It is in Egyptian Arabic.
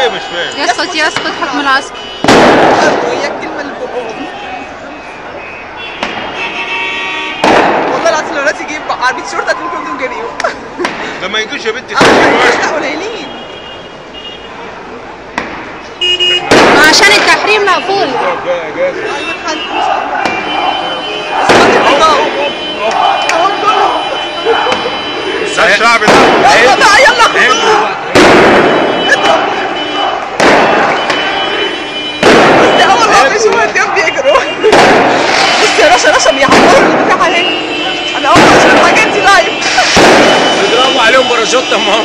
ايه مش فاهم يسقط يسقط حكم العسكر هي الكلمه اللي بقهم والله العظيم لو ناس يجيب عربيه شرطه هتلاقيهم كلهم جريوا ده ما يجوش يا بنتي اه احنا قليلين ما عشان التحريم مقفول جاي اجازه ايوه حد ان شاء الله بس ما تتقطعوا اهو كلهم ده الشعب ده يلا بقى يلا خدوه اضرب بس ده اول ما بيشوفوا الدم بيجروا بص يا رشا رشا بيعمروا البتاع اهي انا اول ما اشوف الحاجات دي لايف بيضربوا عليهم باراشوت يا ماما